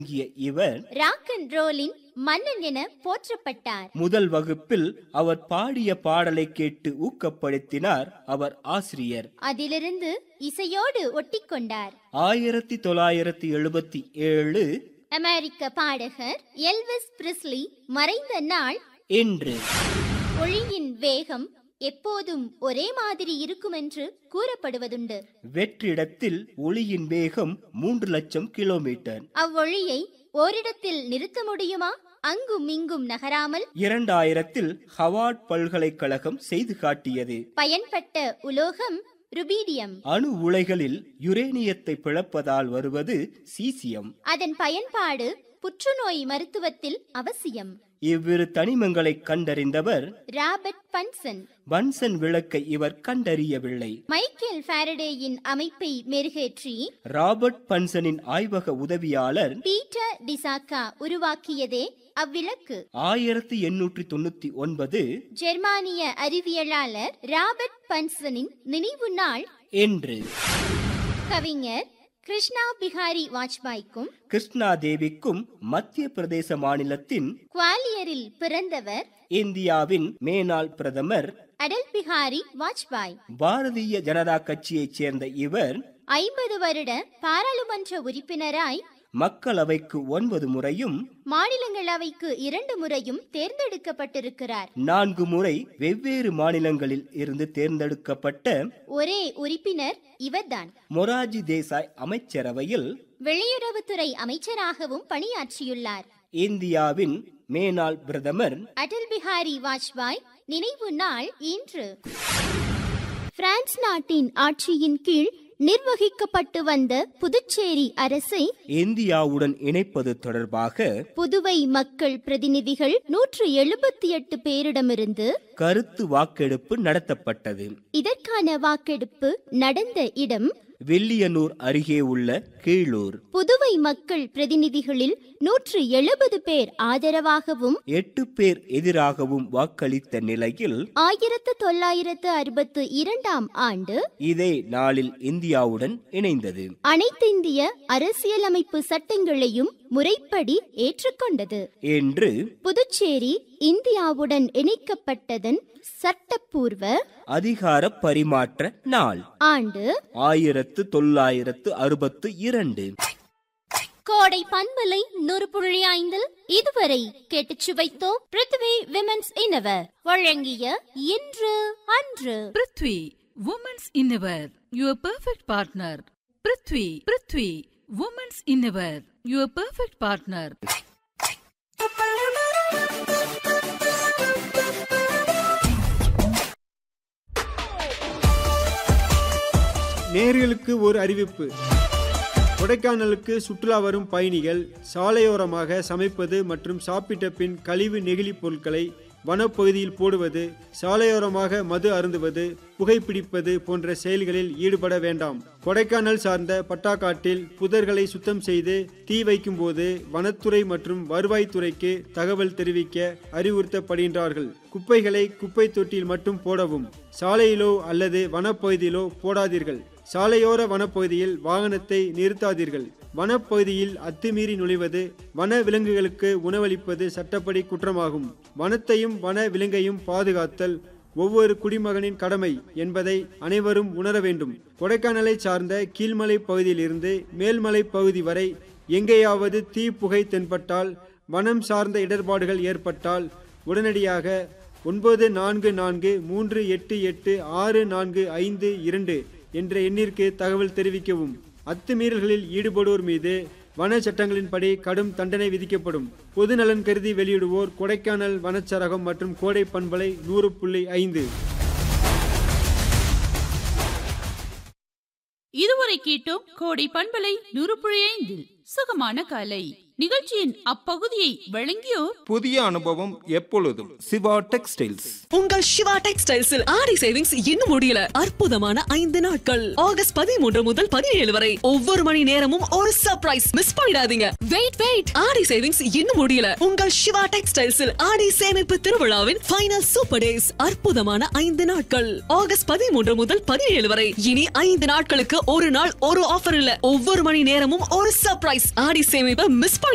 இயங்கிய இவர் rock and ரோலின் மன்னன் என போற்றப்பட்டார் முதல் வகுப்பில் அவர் பாடிய பாடலை கேட்டு ஊக்கப்படுத்தினார் அவர் ஆசிரியர் அதிலிருந்து இசையோடு ஒட்டிக்கொண்டார் ஆயிரத்தி தொள்ளாயிரத்தி எழுபத்தி ஏழு அமெரிக்க பாடகர் எல்விஸ் பிரிஸ்லி மறைந்த நாள் என்று ஒளியின் வேகம் எப்போதும் ஒரே மாதிரி இருக்கும் என்று கூறப்படுவதுண்டு வெற்றிடத்தில் ஒளியின் வேகம் மூன்று லட்சம் கிலோமீட்டர் அவ்வொளியை ஓரிடத்தில் நிறுத்த முடியுமா அங்கும் இங்கும் நகராமல் இரண்டாயிரத்தில் ஹவார்ட் பல்கலைக்கழகம் செய்து காட்டியது பயன்பட்ட உலோகம் ருபீடியம் அணு உலைகளில் யுரேனியத்தை பிளப்பதால் வருவது சீசியம் அதன் பயன்பாடு புற்றுநோய் மருத்துவத்தில் அவசியம் இவ்விரு தனிமங்களை கண்டறிந்தவர் ராபர்ட் பன்சன் பன்சன் விளக்கை இவர் கண்டறியவில்லை மைக்கேல் ஃபாரடேயின் அமைப்பை மெருகேற்றி ராபர்ட் பன்சனின் ஆய்வக உதவியாளர் பீட்டர் டிசாக்கா உருவாக்கியதே அவ்விளக்கு ஆயிரத்தி எண்ணூற்றி தொண்ணூத்தி ஒன்பது ஜெர்மானிய அறிவியலாளர் ராபர்ட் பன்சனின் நினைவு நாள் என்று கவிஞர் கிருஷ்ணா பிகாரி வாஜ்பாய்க்கும் கிருஷ்ணா தேவிக்கும் மத்திய பிரதேச மாநிலத்தின் குவாலியரில் பிறந்தவர் இந்தியாவின் மேனாள் பிரதமர் அடல் பிகாரி வாஜ்பாய் பாரதிய ஜனதா கட்சியைச் சேர்ந்த இவர் ஐம்பது வருட பாராளுமன்ற உறுப்பினராய் மக்களவைக்கு ஒன்பது முறையும் மாநிலங்களவைக்கு இரண்டு முறையும் தேர்ந்தெடுக்கப்பட்டிருக்கிறார் நான்கு முறை வெவ்வேறு மாநிலங்களில் இருந்து தேர்ந்தெடுக்கப்பட்ட ஒரே உறுப்பினர் இவர்தான் மொராஜி தேசாய் அமைச்சரவையில் வெளியுறவுத்துறை அமைச்சராகவும் பணியாற்றியுள்ளார் இந்தியாவின் மேனாள் பிரதமர் அடல் பிகாரி வாஜ்பாய் நினைவு நாள் இன்று பிரான்ஸ் நாட்டின் ஆட்சியின் கீழ் நிர்வகிக்கப்பட்டு வந்த புதுச்சேரி அரசை இந்தியாவுடன் இணைப்பது தொடர்பாக புதுவை மக்கள் பிரதிநிதிகள் நூற்று எழுபத்தி எட்டு பேரிடமிருந்து கருத்து வாக்கெடுப்பு நடத்தப்பட்டது இதற்கான வாக்கெடுப்பு நடந்த இடம் வில்லியனூர் அருகே உள்ள கீழூர் புதுவை மக்கள் பிரதிநிதிகளில் நூற்று எழுபது பேர் ஆதரவாகவும் எட்டு பேர் எதிராகவும் வாக்களித்த நிலையில் ஆயிரத்து தொள்ளாயிரத்து அறுபத்து இரண்டாம் ஆண்டு இதே நாளில் இந்தியாவுடன் இணைந்தது அனைத்திந்திய அரசியலமைப்பு சட்டங்களையும் முறைப்படி ஏற்றுக்கொண்டது என்று புதுச்சேரி இந்தியாவுடன் இணைக்கப்பட்டதன் சட்டப்பூர்வ அதிகார பரிமாற்ற நாள் ஆண்டு ஆயிரத்து தொள்ளாயிரத்து அறுபத்து இரண்டு கோடை பண்பலை நூறு புள்ளி ஐந்தில் இதுவரை கேட்டுச் சுவைத்தோம் பிருத்வி விமென்ஸ் இனவர் வழங்கிய இன்று அன்று prithvi women's innerwear your perfect partner prithvi prithvi women's innerwear your perfect partner நேர்களுக்கு ஒரு அறிவிப்பு கொடைக்கானலுக்கு சுற்றுலா வரும் பயணிகள் சாலையோரமாக சமைப்பது மற்றும் சாப்பிட்ட பின் கழிவு நெகிழி பொருட்களை வனப்பகுதியில் போடுவது சாலையோரமாக மது அருந்துவது புகைப்பிடிப்பது போன்ற செயல்களில் ஈடுபட வேண்டாம் கொடைக்கானல் சார்ந்த பட்டாக்காட்டில் புதர்களை சுத்தம் செய்து தீ வைக்கும்போது வனத்துறை மற்றும் வருவாய்த்துறைக்கு தகவல் தெரிவிக்க அறிவுறுத்தப்படுகின்றார்கள் குப்பைகளை குப்பை தொட்டியில் மட்டும் போடவும் சாலையிலோ அல்லது வனப்பகுதியிலோ போடாதீர்கள் சாலையோர வனப்பகுதியில் வாகனத்தை நிறுத்தாதீர்கள் வனப்பகுதியில் அத்துமீறி நுழைவது வன விலங்குகளுக்கு உணவளிப்பது சட்டப்படி குற்றமாகும் வனத்தையும் வன விலங்கையும் பாதுகாத்தல் ஒவ்வொரு குடிமகனின் கடமை என்பதை அனைவரும் உணர வேண்டும் கொடைக்கானலை சார்ந்த கீழ்மலை பகுதியிலிருந்து மேல்மலை பகுதி வரை எங்கேயாவது தீ புகை தென்பட்டால் வனம் சார்ந்த இடர்பாடுகள் ஏற்பட்டால் உடனடியாக ஒன்பது நான்கு நான்கு மூன்று எட்டு எட்டு ஆறு நான்கு ஐந்து இரண்டு என்ற எண்ணிற்கு தகவல் தெரிவிக்கவும் அத்துமீறல்களில் ஈடுபடுவோர் மீது வன சட்டங்களின்படி கடும் தண்டனை விதிக்கப்படும் பொது நலன் கருதி வெளியிடுவோர் கொடைக்கானல் வனச்சரகம் மற்றும் கோடை பண்பலை நூறு புள்ளி ஐந்து இதுவரை கேட்டோம் கோடை பண்பலை நூறு புள்ளி ஐந்தில் சுகமான காலை நிகழ்ச்சியின் அப்பகுதியை வழங்கியோர் புதிய அனுபவம் எப்பொழுதும் சிவா டெக்ஸ்டைல்ஸ் உங்கள் சிவா டெக்ஸ்டைல்ஸில் ஆடி சேவிங்ஸ் இன்னும் முடியல அற்புதமான ஐந்து நாட்கள் ஆகஸ்ட் பதிமூன்று முதல் பதினேழு வரை ஒவ்வொரு மணி நேரமும் ஒரு சர்ப்ரைஸ் மிஸ் பண்ணிடாதீங்க வெயிட் வெயிட் ஆடி சேவிங்ஸ் இன்னும் முடியல உங்கள் சிவா டெக்ஸ்டைல்ஸில் ஆடி சேமிப்பு திருவிழாவின் ஃபைனல் சூப்பர் டேஸ் அற்புதமான ஐந்து நாட்கள் ஆகஸ்ட் பதிமூன்று முதல் பதினேழு வரை இனி ஐந்து நாட்களுக்கு ஒரு நாள் ஒரு ஆஃபர் இல்ல ஒவ்வொரு மணி நேரமும் ஒரு சர்ப்ரைஸ் ஆடி சேமிப்பை மிஸ் பண்ணி